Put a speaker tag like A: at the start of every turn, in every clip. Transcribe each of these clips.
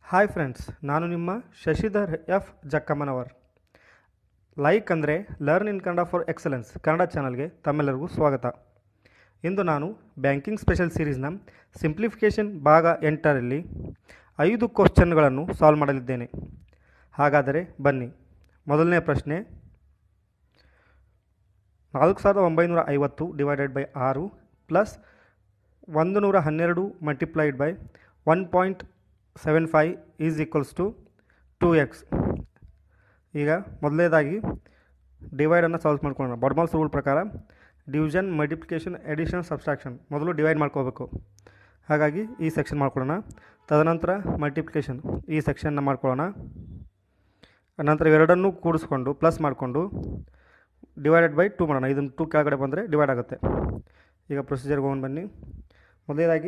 A: hi friends ನಾನು ನಿಮ್ಮ Shashidhar F Jakkammanavar like ಅಂದರೆ learn in Kannada for excellence Kannada ಚಾನಲ್ಗೆ ತಮ್ಮೆಲ್ಲರಿಗೂ ಸ್ವಾಗತ ಇಂದು ನಾನು ಬ್ಯಾಂಕಿಂಗ್ ಸ್ಪೆಷಲ್ ಸೀರೀಸ್ನ ಸಿಂಪ್ಲಿಫಿಕೇಷನ್ ಭಾಗ ಎಂಟರಲ್ಲಿ ಐದು ಕ್ವಶನ್ಗಳನ್ನು ಸಾಲ್ವ್ ಮಾಡಲಿದ್ದೇನೆ ಹಾಗಾದರೆ ಬನ್ನಿ ಮೊದಲನೇ ಪ್ರಶ್ನೆ ನಾಲ್ಕು ಸಾವಿರದ ಒಂಬೈನೂರ ಐವತ್ತು ಡಿವೈಡೆಡ್ ಬೈ ಆರು ಪ್ಲಸ್ ಒಂದು ನೂರ ಹನ್ನೆರಡು multiplied by one point seven five is equals to two x ಈಗ ಮೊದಲನೇದಾಗಿ ಡಿವೈಡನ್ನು ಸಾಲ್ವ್ ಮಾಡ್ಕೊಳ್ಳೋಣ ಬಡ್ಮಾಲ್ಸ್ ರೂಲ್ ಪ್ರಕಾರ ಡಿವಿಷನ್ ಮಲ್ಟಿಪ್ಲಿಕೇಶನ್ ಎಡಿಷನ್ ಸಬ್ಸ್ಟ್ರಾಕ್ಷನ್ ಮೊದಲು ಡಿವೈಡ್ ಮಾಡ್ಕೋಬೇಕು ಹಾಗಾಗಿ ಈ ಸೆಕ್ಷನ್ ಮಾಡ್ಕೊಳ್ಳೋಣ ತದನಂತರ ಮಲ್ಟಿಪ್ಲಿಕೇಶನ್ ಈ ಸೆಕ್ಷನ್ನ ಮಾಡ್ಕೊಳ್ಳೋಣ ನಂತರ ಇವೆರಡನ್ನೂ ಕೂಡಿಸ್ಕೊಂಡು ಪ್ಲಸ್ ಮಾಡಿಕೊಂಡು ಡಿವೈಡೆಡ್ ಬೈ ಟು ಮಾಡೋಣ ಇದನ್ನು ಟು ಕೆಳಗಡೆ ಬಂದರೆ ಡಿವೈಡ್ ಆಗುತ್ತೆ ಈಗ ಪ್ರೊಸೀಜರ್ಗೆ ಹೋಗಿ ಬನ್ನಿ ಮೊದಲನೇದಾಗಿ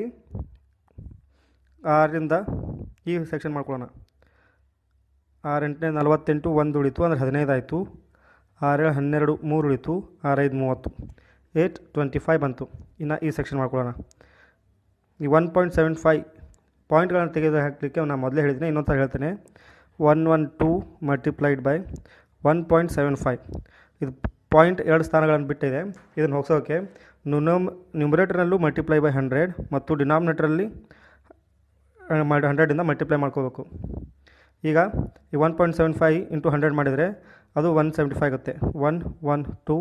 A: ಆರರಿಂದ ಈ ಸೆಕ್ಷನ್ ಮಾಡ್ಕೊಳ್ಳೋಣ ಆರು ಎಂಟನೇ ನಲವತ್ತೆಂಟು ಒಂದು ಉಳಿತು ಅಂದರೆ ಹದಿನೈದು ಆಯಿತು ಆರೇಳು ಹನ್ನೆರಡು ಮೂರು ಉಳಿತು ಆರೈದು ಮೂವತ್ತು ಏಯ್ಟ್ ಟ್ವೆಂಟಿ ಫೈವ್ ಬಂತು ಇನ್ನು ಈ ಸೆಕ್ಷನ್ ಮಾಡ್ಕೊಳ್ಳೋಣ ಈ ಒನ್ ಪಾಯಿಂಟ್ ಸೆವೆನ್ ಫೈ ಪಾಯಿಂಟ್ಗಳನ್ನು ತೆಗೆದು ಹಾಕಲಿಕ್ಕೆ ನಾನು ಮೊದಲೇ ಹೇಳಿದ್ದೀನಿ ಇನ್ನೊಂದು ಸಲ ಹೇಳ್ತೇನೆ one one two multiplied by one point seven five ಇದು ಪಾಯಿಂಟ್ ಎರಡು ಸ್ಥಾನಗಳನ್ನು ಬಿಟ್ಟಿದೆ ಇದನ್ನು ಹೋಗ್ಸೋಕ್ಕೆ ನುನಮ್ ನ್ಯೂಮರೇಟರ್ನಲ್ಲೂ ಮಲ್ಟಿಪ್ಲೈ ಬೈ ಹಂಡ್ರೆಡ್ ಮತ್ತು ಡಿನಾಮಿನೇಟರಲ್ಲಿ ಹಂಡ್ರೆಡಿಂದ ಮಲ್ಟಿಪ್ಲೈ ಮಾಡ್ಕೋಬೇಕು ಈಗ ಈ one point seven five into hundred ಮಾಡಿದರೆ ಅದು ಒನ್ ಸೆವೆಂಟಿ ಫೈವ್ ಆಗುತ್ತೆ one one two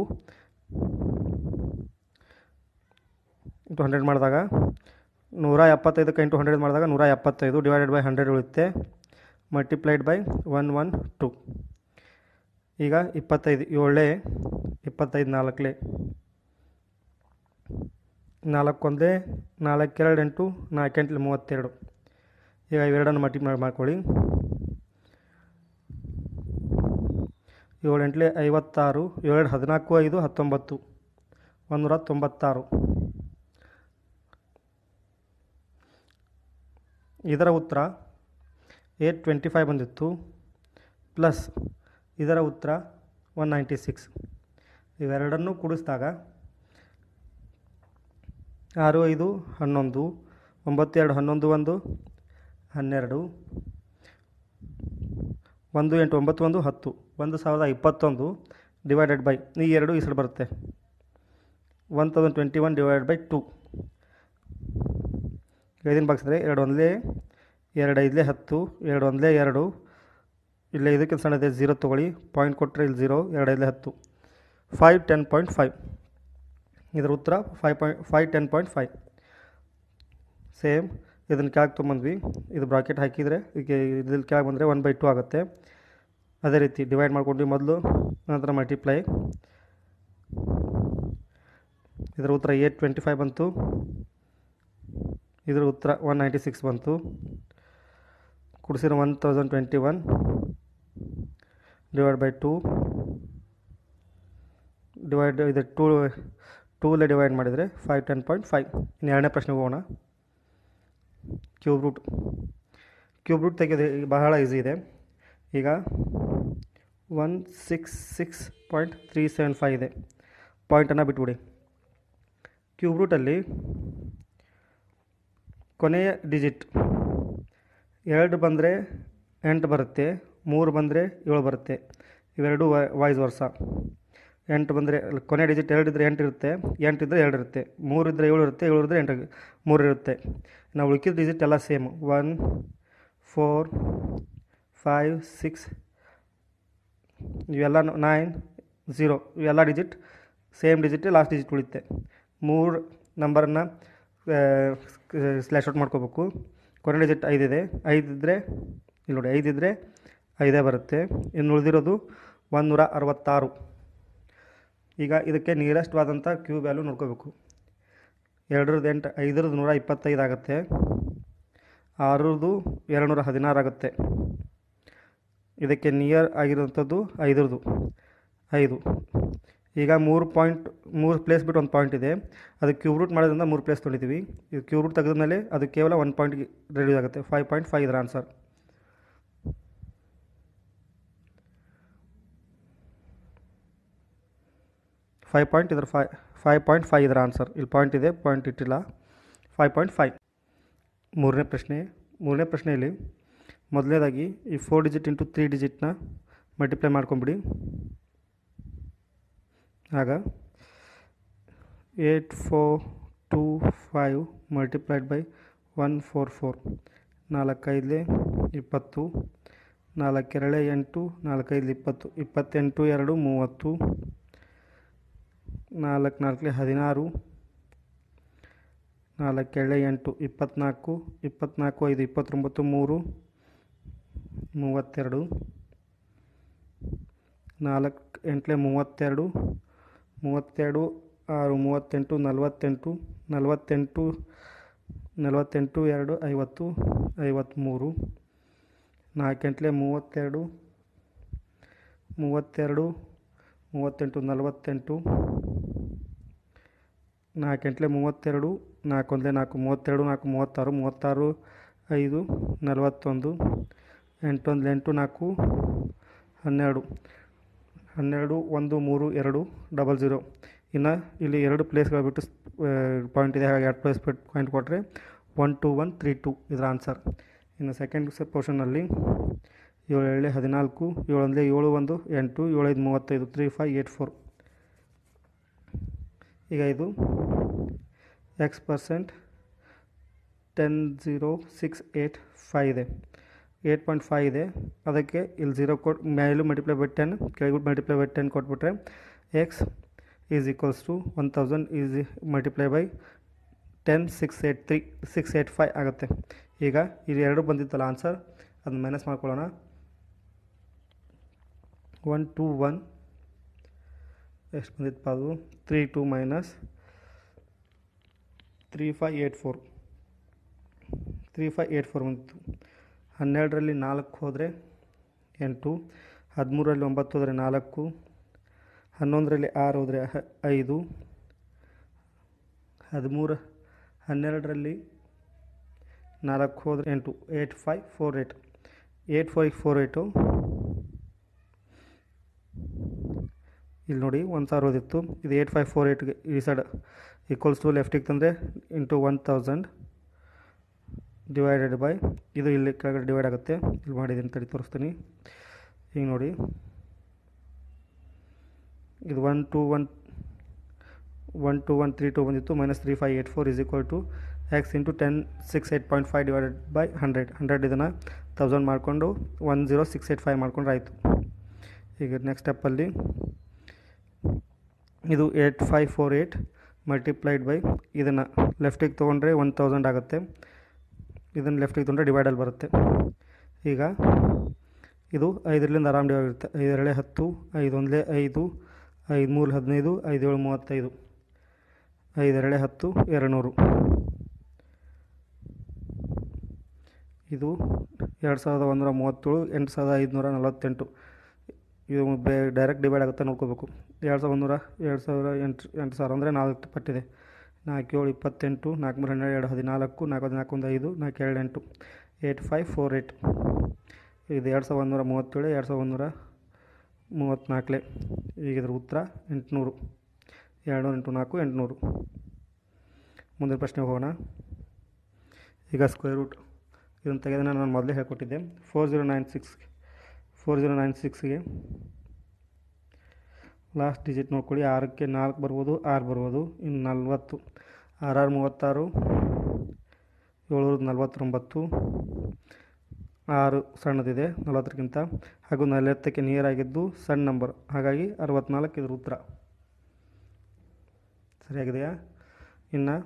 A: into hundred ಮಾಡಿದಾಗ ನೂರ ಎಪ್ಪತ್ತೈದಕ್ಕೆ ಇಂಟು ಹಂಡ್ರೆಡ್ ಮಾಡಿದಾಗ ನೂರ ಎಪ್ಪತ್ತೈದು ಡಿವೈಡೆಡ್ ಬೈ ಹಂಡ್ರೆಡ್ ಉಳಿಯುತ್ತೆ multiplied by one one two ಈಗ ಇಪ್ಪತ್ತೈದು ಏಳೇ ಇಪ್ಪತ್ತೈದು ನಾಲ್ಕಲೇ ನಾಲ್ಕೊಂದೇ ನಾಲ್ಕೆರಡು ಎಂಟು ನಾಲ್ಕೆಂಟ್ಲಿ ಮೂವತ್ತೆರಡು ಈಗ ಇವೆರಡನ್ನು ಮಲ್ಟಿಪ್ಲೈ ಮಾಡ್ಕೊಳ್ಳಿ ಏಳು ಎಂಟ್ಲಿ ಐವತ್ತಾರು ಏಳು ಹದಿನಾಲ್ಕು ಐದು ಹತ್ತೊಂಬತ್ತು ಒಂದೂರ ತೊಂಬತ್ತಾರು ಇದರ ಉತ್ತರ ಏಟ್ ಟ್ವೆಂಟಿ ಫೈವ್ ಬಂದಿತ್ತು ಪ್ಲಸ್ ಇದರ ಉತ್ತರ ಒನ್ ನೈಂಟಿ ಸಿಕ್ಸ್ ಇವೆರಡನ್ನೂ ಕೂಡಿಸಿದಾಗ ಆರು ಐದು ಹನ್ನೊಂದು ಒಂಬತ್ತು ಎರಡು ಹನ್ನೊಂದು ಒಂದು ಹನ್ನೆರಡು ಒಂದು ಎಂಟು ಒಂಬತ್ತು ಒಂದು ಹತ್ತು ಒಂದು ಸಾವಿರದ ಇಪ್ಪತ್ತೊಂದು ಡಿವೈಡೆಡ್ ಬೈ ಈ ಎರಡು ಈ ಸೈಡ್ ಬರುತ್ತೆ one thousand twenty one divided by two ಐದಿನ ಬಾಕ್ಸಿದ್ರೆ ಎರಡು ಒಂದಲೇ ಎರಡು ಐದಲೇ ಹತ್ತು ಎರಡು ಒಂದಲೇ ಎರಡು ಇಲ್ಲೇ ಇದಕ್ಕೆ ಸಣ್ಣದೆ ಝೀರೋ ತೊಗೊಳ್ಳಿ ಪಾಯಿಂಟ್ ಕೊಟ್ಟರೆ ಇಲ್ಲಿ ಝೀರೋ ಎರಡು ಐದಲೇ ಹತ್ತು ಫೈವ್ ಟೆನ್ ಪಾಯಿಂಟ್ ಫೈವ್ ಇದರ ಉತ್ತರ five point five ten point five same ಇದನ್ನು ಕೆಳಗೆ ತೊಗೊಂಬಂದ್ವಿ ಇದು ಬ್ರಾಕೆಟ್ ಹಾಕಿದರೆ ಇದಕ್ಕೆ ಇದ್ರಲ್ಲಿ ಕೆಳಗೆ ಬಂದರೆ ಒನ್ ಬೈ ಟು ಆಗುತ್ತೆ ಅದೇ ರೀತಿ ಡಿವೈಡ್ ಮಾಡ್ಕೊಂಡ್ವಿ ಮೊದಲು ನಂತರ ಮಲ್ಟಿಪ್ಲೈ ಇದರ ಉತ್ತರ ಏಟ್ ಟ್ವೆಂಟಿ ಫೈವ್ ಬಂತು ಇದರ ಉತ್ತರ ಒನ್ ನೈಂಟಿ ಸಿಕ್ಸ್ ಬಂತು ಕುಡಿಸಿರೋ one thousand twenty one divide by two divide ಇದು ಟೂ ಟೂಲೇ ಡಿವೈಡ್ ಮಾಡಿದರೆ ಫೈವ್ ಟೆನ್ ಪಾಯಿಂಟ್ ಫೈವ್ ಇನ್ನು ಎರಡನೇ ಪ್ರಶ್ನೆಗೆ ಹೋಗೋಣ ಕ್ಯೂಬ್ ರೂಟ್ ಕ್ಯೂಬ್ ರೂಟ್ ತೆಗೆದು ಬಹಳ ಈಸಿ ಇದೆ ಈಗ one six six point three seven five ಇದೆ ಪಾಯಿಂಟನ್ನು ಬಿಟ್ಬಿಡಿ ಕ್ಯೂಬ್ ರೂಟಲ್ಲಿ ಕೊನೆಯ ಡಿಜಿಟ್ ಎರಡು ಬಂದರೆ ಎಂಟು ಬರುತ್ತೆ ಮೂರು ಬಂದರೆ ಏಳು ಬರುತ್ತೆ ಇವೆರಡು ವಾಯ್ಸ್ ವರ್ಷ ಎಂಟು ಬಂದರೆ ಕೊನೆ ಡಿಜಿಟ್ ಎರಡು ಇದ್ದರೆ ಎಂಟು ಇರುತ್ತೆ ಎಂಟು ಇದ್ದರೆ ಎರಡು ಇರುತ್ತೆ ಮೂರು ಇದ್ದರೆ ಏಳು ಇರುತ್ತೆ ಏಳು ಇದ್ದರೆ ಎಂಟು ಮೂರು ಇರುತ್ತೆ ನಾವು ಉಳಿಕಿದ ಡಿಜಿಟ್ ಎಲ್ಲ same one four five six ಇವೆಲ್ಲ ನೈನ್ ಝೀರೋ ಇವೆಲ್ಲ digit same digit last digit ಉಳಿಯುತ್ತೆ ಮೂರು ನಂಬರನ್ನು ಸ್ಲ್ಯಾಶ್ ಔಟ್ ಮಾಡ್ಕೋಬೇಕು ಕೊನೆ ಡಿಜಿಟ್ ಐದಿದೆ ಐದಿದ್ದರೆ ಇಲ್ಲಿ ನೋಡಿ ಐದಿದ್ದರೆ ಐದೇ ಬರುತ್ತೆ ಇನ್ನು ಉಳಿದಿರೋದು ಒಂದುನೂರ ಅರವತ್ತಾರು ಈಗ ಇದಕ್ಕೆ ನಿಯರೆಸ್ಟ್ವಾದಂಥ ಕ್ಯೂ ವ್ಯಾಲ್ಯೂ ನೋಡ್ಕೋಬೇಕು ಎರಡರದ್ದು ಎಂಟು ಐದರದ್ದು ನೂರ ಇಪ್ಪತ್ತೈದು ಆಗುತ್ತೆ ಆರರದು ಎರಡು ನೂರ ಹದಿನಾರು ಆಗುತ್ತೆ ಇದಕ್ಕೆ ನಿಯರ್ ಆಗಿರೋಂಥದ್ದು ಐದರದು ಐದು ಈಗ ಮೂರು ಪಾಯಿಂಟ್ ಮೂರು ಪ್ಲೇಸ್ ಬಿಟ್ಟು ಒಂದು ಪಾಯಿಂಟ್ ಇದೆ ಅದು ಕ್ಯೂಬ್ ರೂಟ್ ಮಾಡೋದ್ರಿಂದ ಮೂರು ಪ್ಲೇಸ್ ತೊಳಿತೀವಿ ಇದು ಕ್ಯೂಬ್ ರೂಟ್ ತೆಗೆದ ಮೇಲೆ ಅದು ಕೇವಲ ಒನ್ ಪಾಯಿಂಟ್ಗೆ ರೆಡ್ಯೂಸ್ ಆಗುತ್ತೆ ಫೈವ್ ಪಾಯಿಂಟ್ ಫೈವ್ ಇದರ ಆನ್ಸರ್ ಫೈವ್ ಪಾಯಿಂಟ್ ಇದರ ಫೈ ಫೈವ್ ಪಾಯಿಂಟ್ ಫೈವ್ ಇದರ ಆನ್ಸರ್ ಇಲ್ಲಿ ಪಾಯಿಂಟ್ ಇದೆ ಪಾಯಿಂಟ್ ಇಟ್ಟಿಲ್ಲ ಫೈವ್ ಪಾಯಿಂಟ್ ಫೈವ್ ಮೂರನೇ ಪ್ರಶ್ನೆ ಮೂರನೇ ಪ್ರಶ್ನೆಯಲ್ಲಿ ಮೊದಲನೇದಾಗಿ ಈ ಫೋರ್ ಡಿಜಿಟ್ ಇಂಟು ತ್ರೀ ಡಿಜಿಟ್ನ ಮಲ್ಟಿಪ್ಲೈ ಮಾಡ್ಕೊಂಬಿಡಿ ಆಗ eight four two five multiplied by one four four ನಾಲ್ಕೈದಲೇ ಇಪ್ಪತ್ತು ನಾಲ್ಕೆರಳೆ ಎಂಟು ನಾಲ್ಕೈದು ಇಪ್ಪತ್ತು ಇಪ್ಪತ್ತೆಂಟು ಎರಡು ಮೂವತ್ತು ನಾಲ್ಕು ನಾಲ್ಕಲೆ ಹದಿನಾರು ನಾಲ್ಕೆರಳೆ ಎಂಟು ಇಪ್ಪತ್ತ್ನಾಲ್ಕು ಇಪ್ಪತ್ತ್ನಾಲ್ಕು ಐದು ಇಪ್ಪತ್ತೊಂಬತ್ತು ಮೂರು ಮೂವತ್ತೆರಡು ನಾಲ್ಕು ಎಂಟಲೆ ಮೂವತ್ತೆರಡು ಮೂವತ್ತೆರಡು ಆರು ಮೂವತ್ತೆಂಟು ನಲವತ್ತೆಂಟು ನಲವತ್ತೆಂಟು ನಲವತ್ತೆಂಟು ಎರಡು ಐವತ್ತು ಐವತ್ತ್ಮೂರು ನಾಲ್ಕೆಂಟಲೆ ಮೂವತ್ತೆರಡು ಮೂವತ್ತೆರಡು ಮೂವತ್ತೆಂಟು ನಲವತ್ತೆಂಟು ನಾಲ್ಕೆಂಟಲೆ ಮೂವತ್ತೆರಡು ನಾಲ್ಕೊಂದಲೆ ನಾಲ್ಕು ಮೂವತ್ತೆರಡು ನಾಲ್ಕು ಮೂವತ್ತಾರು ಮೂವತ್ತಾರು ಐದು ನಲವತ್ತೊಂದು ಎಂಟೊಂದಲೆ ಎಂಟು ನಾಲ್ಕು ಹನ್ನೆರಡು ಹನ್ನೆರಡು ಒಂದು ಮೂರು ಎರಡು ಡಬಲ್ ಝೀರೋ ಇನ್ನು ಇಲ್ಲಿ ಎರಡು ಪ್ಲೇಸ್ಗಳು ಬಿಟ್ಟು ಪಾಯಿಂಟ್ ಇದೆ ಹಾಗೆ ಎರಡು ಪ್ಲೇಸ್ ಬಿಟ್ಟು ಪಾಯಿಂಟ್ ಕೊಟ್ಟರೆ one two one three two ಇದರ ಆನ್ಸರ್ ಇನ್ನು ಸೆಕೆಂಡ್ ಪೋರ್ಷನಲ್ಲಿ ಏಳು ಏಳೆ ಹದಿನಾಲ್ಕು ಏಳೊಂದಲೇ ಏಳು ಒಂದು ಎಂಟು ಏಳೈದು ಮೂವತ್ತೈದು ತ್ರೀ ಫೈವ್ ಏಯ್ಟ್ ಫೋರ್ ಈಗ ಇದು x percent ten zero six eight five ಇದೆ ಏಯ್ಟ್ ಪಾಯಿಂಟ್ ಫೈವ್ ಇದೆ ಅದಕ್ಕೆ ಇಲ್ಲಿ ಝೀರೋ ಕೊಟ್ ಮೇಲೂ ಮಲ್ಟಿಪ್ಲೈ ಬೈ ಟೆನ್ ಕೆಳಗೂ ಮಲ್ಟಿಪ್ಲೈ ಬೈ ಟೆನ್ ಕೊಟ್ಬಿಟ್ರೆ x is equals to one thousand is multiply by ten six eight three six eight five ಆಗುತ್ತೆ ಈಗ ಇದು ಎರಡು ಬಂದಿತ್ತಲ್ಲ ಆನ್ಸರ್ ಅದನ್ನ ಮೈನಸ್ ಮಾಡ್ಕೊಳ್ಳೋಣ ಒನ್ ಟು ಒನ್ ಎಷ್ಟು ಬಂದಿತ್ತಪ್ಪ ಅದು three two minus three five eight four three five eight four ಬಂದಿತ್ತು ಹನ್ನೆರಡರಲ್ಲಿ ನಾಲ್ಕು ಹೋದರೆ ಎಂಟು ಹದಿಮೂರರಲ್ಲಿ ಒಂಬತ್ತು ಹೋದರೆ ನಾಲ್ಕು ಹನ್ನೊಂದರಲ್ಲಿ ಆರು ಹೋದರೆ ಹ- ಐದು ಹದಿಮೂರು ಹನ್ನೆರಡರಲ್ಲಿ ನಾಲ್ಕು ಹೋದರೆ ಎಂಟು eight five four eight eight five four eight ಇಲ್ಲಿ ನೋಡಿ ಒಂದು ಸಾವಿರ ಓದಿತ್ತು ಇದು ಏಯ್ಟ್ ಫೈವ್ ಫೋರ್ ಏಯ್ಟ್ಗೆ ಈ ಸೈಡ್ ಈಕ್ವಲ್ಸ್ ಟು ಲೆಫ್ಟಿಗೆ ತಂದರೆ into one thousand divided by ಇದು ಇಲ್ಲಿ ಕೆಳಗಡೆ ಡಿವೈಡ್ ಆಗುತ್ತೆ ಇಲ್ಲಿ ಮಾಡಿದ್ದೀನಿ ತಡಿ ತೋರಿಸ್ತೀನಿ ಈಗ ನೋಡಿ ಇದು one two one one two one three two ಬಂದಿತ್ತು minus three five eight four is equal to x into ten six eight point five divided by hundred hundred ಇದನ್ನು ತೌಸಂಡ್ ಮಾಡಿಕೊಂಡು one zero six eight five ಮಾಡ್ಕೊಂಡ್ರೆ ಆಯಿತು ಈಗ next ಸ್ಟೆಪ್ಪಲ್ಲಿ ಇದು eight five four eight multiplied by ಇದನ್ನು ಲೆಫ್ಟಿಗೆ ತೊಗೊಂಡ್ರೆ ಒನ್ ತೌಸಂಡ್ ಆಗುತ್ತೆ ಇದನ್ನು ಲೆಫ್ಟಿಗೆ ತೊಗೊಂಡ್ರೆ ಡಿವೈಡಲ್ಲಿ ಬರುತ್ತೆ ಈಗ ಇದು ಐದರಿಂದ ಆರಾಮ್ ಡಿವೈಡ್ ಇರುತ್ತೆ ಐದರಳೆ ಹತ್ತು ಐದೊಂದಲೇ ಐದು ಐದು ಮೂರು ಹದಿನೈದು ಐದೇಳು ಮೂವತ್ತೈದು ಐದೆರಳೆ ಹತ್ತು ಎರಡು ನೂರು ಇದು ಎರಡು ಸಾವಿರದ ಒಂದೂರ ಮೂವತ್ತೇಳು ಎಂಟು ಸಾವಿರದ ಐದುನೂರ ನಲವತ್ತೆಂಟು ಇದು ಬೇ ಡೈರೆಕ್ಟ್ ಡಿವೈಡ್ ಆಗುತ್ತೆ ನೋಡ್ಕೋಬೇಕು ಎರಡು ಸಾವಿರದ ಒಂದೂರ ಎರಡು ಸಾವಿರ ಎಂಟು ಎಂಟು ಸಾವಿರ ಅಂದರೆ ನಾಲ್ಕು ಪಟ್ಟಿದೆ ನಾಲ್ಕು ಏಳು ಇಪ್ಪತ್ತೆಂಟು ನಾಲ್ಕು ಮೂರು ಹನ್ನೆರಡು ಎರಡು ಹದಿನಾಲ್ಕು ನಾಲ್ಕು ಹದಿನಾಲ್ಕು ಒಂದು ಐದು ನಾಲ್ಕು ಎರಡು ಎಂಟು ಏಯ್ಟ್ ಫೈವ್ ಫೋರ್ ಏಯ್ಟ್ ಇದು ಎರಡು ಸಾವಿರದ ಒಂದೂರ ಮೂವತ್ತೇಳು ಎರಡು ಸಾವಿರದ ಒಂದೂರ ಮೂವತ್ತ್ನಾಲ್ಕಲೆ ಈಗ ಇದ್ರ ಉತ್ತರ ಎಂಟುನೂರು ಎರಡು ಎಂಟು ನಾಲ್ಕು ಎಂಟುನೂರು ಮುಂದಿನ ಪ್ರಶ್ನೆಗೆ ಹೋಗೋಣ ಈಗ ಸ್ಕ್ವೇರ್ ರೂಟ್ ಇದನ್ನು ತೆಗೆದನ್ನ ನಾನು ಮೊದಲೇ ಹೇಳ್ಕೊಟ್ಟಿದ್ದೆ four zero nine six four zero nine ಸಿಕ್ಸ್ಗೆ ಲಾಸ್ಟ್ ಡಿಜಿಟ್ ನೋಡ್ಕೊಳ್ಳಿ ಆರಕ್ಕೆ ನಾಲ್ಕು ಬರ್ಬೋದು ಆರು ಬರ್ಬೋದು ಇನ್ನು ನಲ್ವತ್ತು ಆರು ಆರು ಮೂವತ್ತಾರು ಏಳ್ನೂರ ನಲ್ವತ್ತೊಂಬತ್ತು ಆರು ಸಣ್ಣದಿದೆ ನಲವತ್ತಕ್ಕಿಂತ ಹಾಗೂ ನಲವತ್ತಕ್ಕೆ ನಿಯರಾಗಿದ್ದು ಸಣ್ಣ ನಂಬರ್ ಹಾಗಾಗಿ ಅರವತ್ನಾಲ್ಕು ಇದ್ರ ಉತ್ತರ ಸರಿಯಾಗಿದೆಯಾ ಇನ್ನು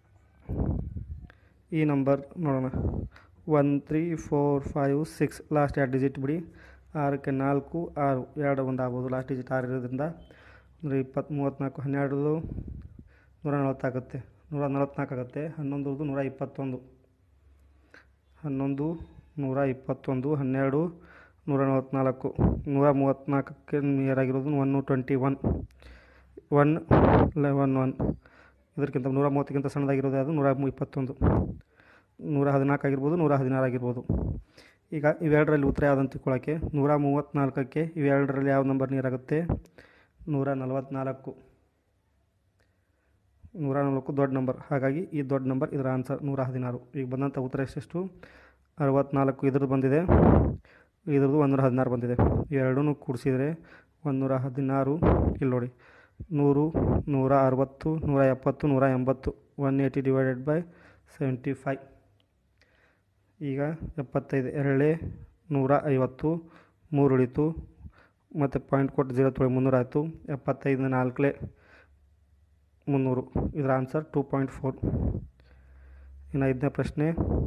A: ಈ ನಂಬರ್ ನೋಡೋಣ one three four five six last ಎರಡು ಡಿಜಿಟ್ ಬಿಡಿ ಆರಕ್ಕೆ ನಾಲ್ಕು ಆರು ಎರಡು ಒಂದು ಆಗ್ಬೋದು ಲಾಸ್ಟ್ ಡಿಜಿಟ್ ಆರು ಇರೋದ್ರಿಂದ ಅಂದರೆ ಇಪ್ಪತ್ತು ಮೂವತ್ತ್ನಾಲ್ಕು ಹನ್ನೆರಡು ನೂರ ನಲವತ್ತಾಗುತ್ತೆ ನೂರ ನಲವತ್ತ್ನಾಲ್ಕು ಆಗುತ್ತೆ ಹನ್ನೊಂದು ನೂರ ಇಪ್ಪತ್ತೊಂದು ಹನ್ನೊಂದು ನೂರ ಇಪ್ಪತ್ತೊಂದು ಹನ್ನೆರಡು ನೂರ ನಲವತ್ತ್ನಾಲ್ಕು ನೂರ ಮೂವತ್ತ್ನಾಲ್ಕಕ್ಕೆ ನಿಯರ್ ಆಗಿರೋದು one twenty one one eleven one ಇದಕ್ಕಿಂತ ನೂರ ಮೂವತ್ತಕ್ಕಿಂತ ಸಣ್ಣದಾಗಿರೋದು ಅದು ನೂರ ಮೂ- ಇಪ್ಪತ್ತೊಂದು ನೂರ ಹದಿನಾಲ್ಕು ಆಗಿರ್ಬೋದು ನೂರ ಹದಿನಾರು ಆಗಿರ್ಬೋದು ಈಗ ಇವೆರಡರಲ್ಲಿ ಉತ್ತರ ಯಾವುದಂತ ತಿಳ್ಕೊಳ್ಳೋಕ್ಕೆ ನೂರ ಮೂವತ್ತ್ನಾಲ್ಕಕ್ಕೆ ಇವೆರಡರಲ್ಲಿ ಯಾವ ನಂಬರ್ ನೀರಾಗುತ್ತೆ ನೂರ ನಲವತ್ತ್ನಾಲ್ಕು ನೂರ ನಾಲ್ಕು ದೊಡ್ಡ ನಂಬರ್ ಹಾಗಾಗಿ ಈ ದೊಡ್ಡ ನಂಬರ್ ಇದರ ಆನ್ಸರ್ ನೂರ ಹದಿನಾರು ಈಗ ಬಂದಂಥ ಉತ್ತರ ಎಷ್ಟೆಷ್ಟು ಅರವತ್ನಾಲ್ಕು ಇದ್ರದ್ದು ಬಂದಿದೆ ಇದ್ರದ್ದು ಒಂದೂರ ಹದಿನಾರು ಬಂದಿದೆ ಎರಡೂ ಕೂಡಿಸಿದರೆ ಒಂದೂರ ಹದಿನಾರು ಇಲ್ಲಿ ನೋಡಿ ನೂರು ನೂರ ಅರವತ್ತು ನೂರ ಎಪ್ಪತ್ತು ನೂರ ಎಂಬತ್ತು one eighty divided by seventy five ಈಗ ಎಪ್ಪತ್ತೈದು ಎರಡೇ ನೂರ ಐವತ್ತು ಮೂರು ಉಳಿತು ಮತ್ತು ಪಾಯಿಂಟ್ ಕೊಟ್ಟು ಜೀರೋ ತೊಳಿ ಮುನ್ನೂರು ಆಯಿತು ಎಪ್ಪತ್ತೈದು ನಾಲ್ಕಲೇ ಮುನ್ನೂರು ಇದರ ಆನ್ಸರ್ ಟೂ ಪಾಯಿಂಟ್ ಫೋರ್ ಇನ್ನು ಐದನೇ ಪ್ರಶ್ನೆ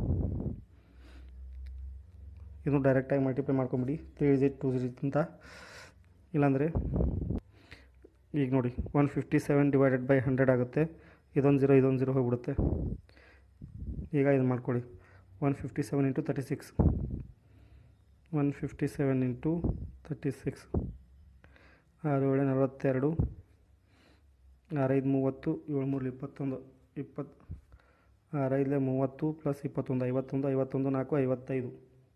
A: ಇದು ಡೈರೆಕ್ಟಾಗಿ ಮಲ್ಟಿಪ್ಲೈ ಮಾಡ್ಕೊಂಬಿಡಿ ತ್ರೀ ಡಿಜಿಟ್ ಟೂ ಡಿಜಿಟ್ ಅಂತ ಇಲ್ಲಾಂದರೆ ಈಗ ನೋಡಿ one fifty seven divided by hundred ಆಗುತ್ತೆ ಇದೊಂದು ಜೀರೋ ಇದೊಂದು ಜೀರೋ ಹೋಗ್ಬಿಡುತ್ತೆ ಈಗ ಇದು ಮಾಡ್ಕೊಳ್ಳಿ one fifty seven into thirty six one fifty seven into thirty six ಆರು ಏಳು ನಲವತ್ತೆರಡು ಆರೈದು ಮೂವತ್ತು ಏಳು ಮೂರು ಇಪ್ಪತ್ತೊಂದು ಇಪ್ಪತ್ತು ಆರೈದಲೇ ಮೂವತ್ತು ಪ್ಲಸ್ ಇಪ್ಪತ್ತೊಂದು ಐವತ್ತೊಂದು ಐವತ್ತೊಂದು ನಾಲ್ಕು ಐವತ್ತೈದು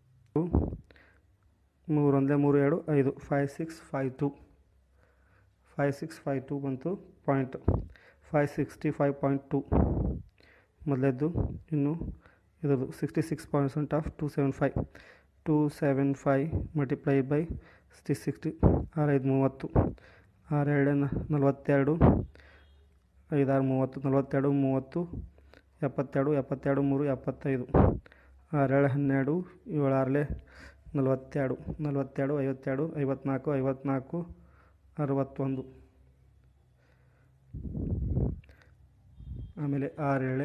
A: ಮೂರೊಂದಲೇ ಮೂರು ಎರಡು ಐದು five six five two five six five two ಬಂತು point five sixty five point two ಮೊದಲೇದ್ದು ಇನ್ನು ಇದರದು sixty six percent of two seven five two seven five multiply by sixty sixty ಆರೈದು ಮೂವತ್ತು ಆರೆರಡು ನಲವತ್ತೆರಡು ಐದಾರು ಮೂವತ್ತು ನಲವತ್ತೆರಡು ಮೂವತ್ತು ಎಪ್ಪತ್ತೆರಡು ಎಪ್ಪತ್ತೆರಡು ಮೂರು ಎಪ್ಪತ್ತೈದು ಆರೇಳು ಹನ್ನೆರಡು ಏಳಾರಲೆ ನಲವತ್ತೆರಡು ನಲವತ್ತೆರಡು ಐವತ್ತೆರಡು ಐವತ್ನಾಲ್ಕು ಐವತ್ನಾಲ್ಕು ಅರವತ್ತೊಂದು ಆಮೇಲೆ ಆರೇಳೆ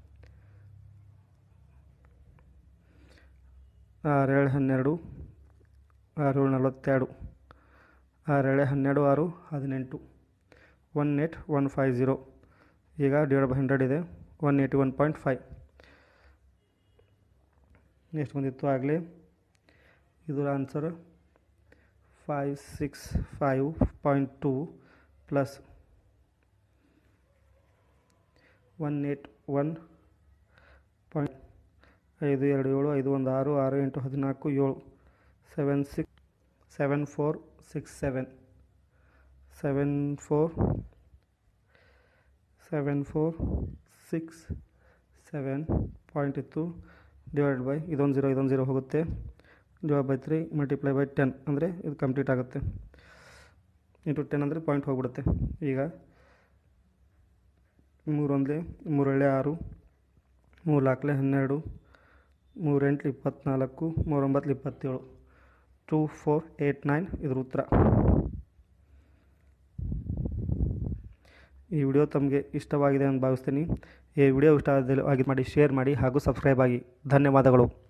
A: ಆರೇಳು ಹನ್ನೆರಡು ಆರೇಳು ನಲವತ್ತೆರಡು ಆರೇಳೆ ಹನ್ನೆರಡು ಆರು ಹದಿನೆಂಟು one eight one five zero ಈಗ ಡಿವೈಡ್ ಬೈ ಹಂಡ್ರೆಡ್ ಇದೆ one eighty one point five ಎಷ್ಟು ಬಂದಿತ್ತು ಆಗಲೇ ಇದರ answer five six five point two plus one eight one point ಐದು ಎರಡು ಏಳು ಐದು ಒಂದು ಆರು ಆರು ಎಂಟು ಹದಿನಾಲ್ಕು ಏಳು seven six seven four six seven seven four seven four six seven point ಇತ್ತು ಡಿವೈಡ್ ಬೈ ಇದೊಂದು ಜೀರೋ ಇದೊಂದು ಜೀರೋ ಹೋಗುತ್ತೆ divide by three multiply by ten ಅಂದರೆ ಇದು ಕಂಪ್ಲೀಟ್ ಆಗುತ್ತೆ ಇಂಟು ಟೆನ್ ಅಂದರೆ ಪಾಯಿಂಟ್ ಹೋಗ್ಬಿಡುತ್ತೆ ಈಗ ಮೂರೊಂದಲೇ ಮೂರೇಳೆ ಆರು ಮೂರು ನಾಲ್ಕಲೆ ಹನ್ನೆರಡು ಮೂರೆಂಟ್ಲು ಇಪ್ಪತ್ತ್ನಾಲ್ಕು ಮೂರೊಂಬತ್ತು ಇಪ್ಪತ್ತೇಳು ಟೂ ಫೋರ್ ಏಯ್ಟ್ ನೈನ್ ಇದ್ರ ಉತ್ತರ ಈ ವಿಡಿಯೋ ತಮಗೆ ಇಷ್ಟವಾಗಿದೆ ಅಂತ ಭಾವಿಸ್ತೀನಿ ಈ ವಿಡಿಯೋ ಇಷ್ಟ ಆಗಿ ಮಾಡಿ ಶೇರ್ ಮಾಡಿ ಹಾಗೂ ಸಬ್ಸ್ಕ್ರೈಬ್ ಆಗಿ ಧನ್ಯವಾದಗಳು